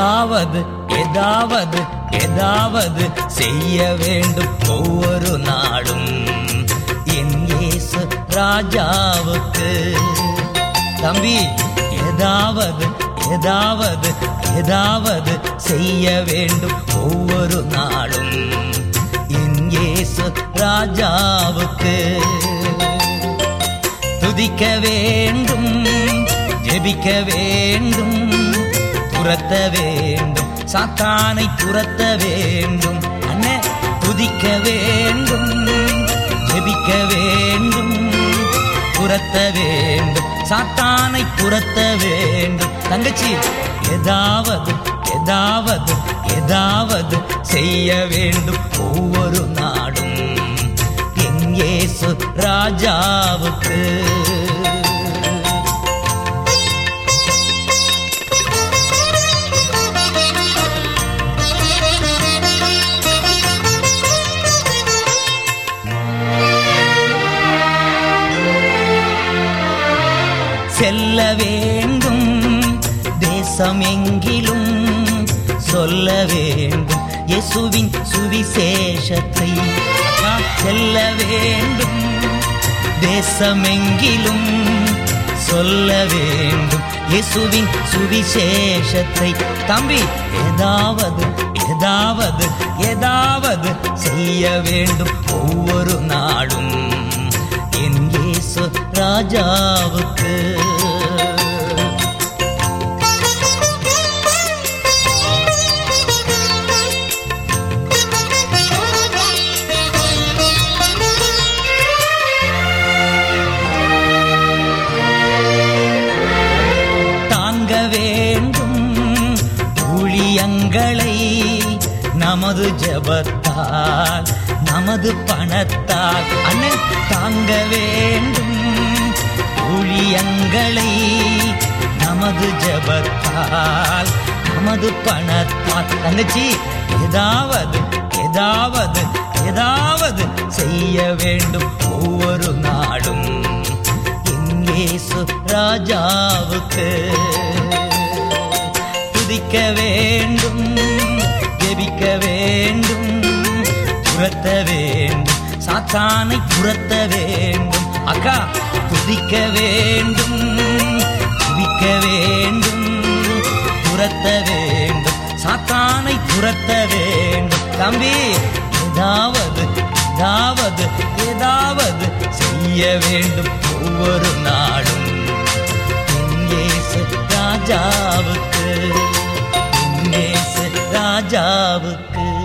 ஏதாவது ஏதாவது ஏதாவது செய்ய வேண்டும் ஒவ்வொரு நாடும் என் இயேசு ராஜாவுக்கு தம்பி ஏதாவது ஏதாவது ஏதாவது செய்ய வேண்டும் ஒவ்வொரு நாளும் என் இயேசு ராஜாவுக்கு துதிக்க வேண்டும் ஜெபிக்க வேண்டும் துரத்த வேண்டும் சாத்தானை துரத்த வேண்டும் அண்ணே துதிக்க வேண்டும் ஜெபிக்க வேண்டும் துரத்த வேண்டும் சாத்தானை துரத்த வேண்டும் தங்கச்சி ஏதாவது ஏதாவது ஏதாவது செய்ய வேண்டும் ஒவ்வொரு நாடும் என் இயேசு ராஜாவுக்கு செல்ல வேண்டும் தேசம் எங்கிலும் சொல்ல வேண்டும் இயேசுவின் சுவிசேஷத்தை அக்கா, செல்ல வேண்டும் தேசமெங்கிலும் சொல்ல வேண்டும் இயேசுவின் சுவிசேஷத்தை தம்பி ஏதாவது ஏதாவது ஏதாவது செய்ய வேண்டும் ஒவ்வொரு நாடும் என் இயேசு ராஜாவுக்கு தாங்க வேண்டும் ஊழியங்களை நமது ஜபத்தால் நமது பணத்தால் அண்ணன் தாங்க வேண்டும் ஊழியங்களை நமது ஜபத்தால் நமது பணத்தால் தங்கச்சி ஏதாவது ஏதாவது ஏதாவது செய்ய வேண்டும் ஒவ்வொரு நாடும் என் இயேசு ராஜாவுக்கு துதிக்க வேண்டும் ஜெபிக்க வேண்டும் துரத்த வேண்டும் சாத்தானை துரத்த வேண்டும் அக்கா துதிக்க வேண்டும் ஜெபிக்க வேண்டும் துரத்த வேண்டும் சாத்தானை துரத்த வேண்டும் தம்பி ஏதாவது ஏதாவது ஏதாவது செய்ய வேண்டும் ஒவ்வொரு நாடும் என் இயேசு ராஜாவுக்கு என் இயேசு ராஜாவுக்கு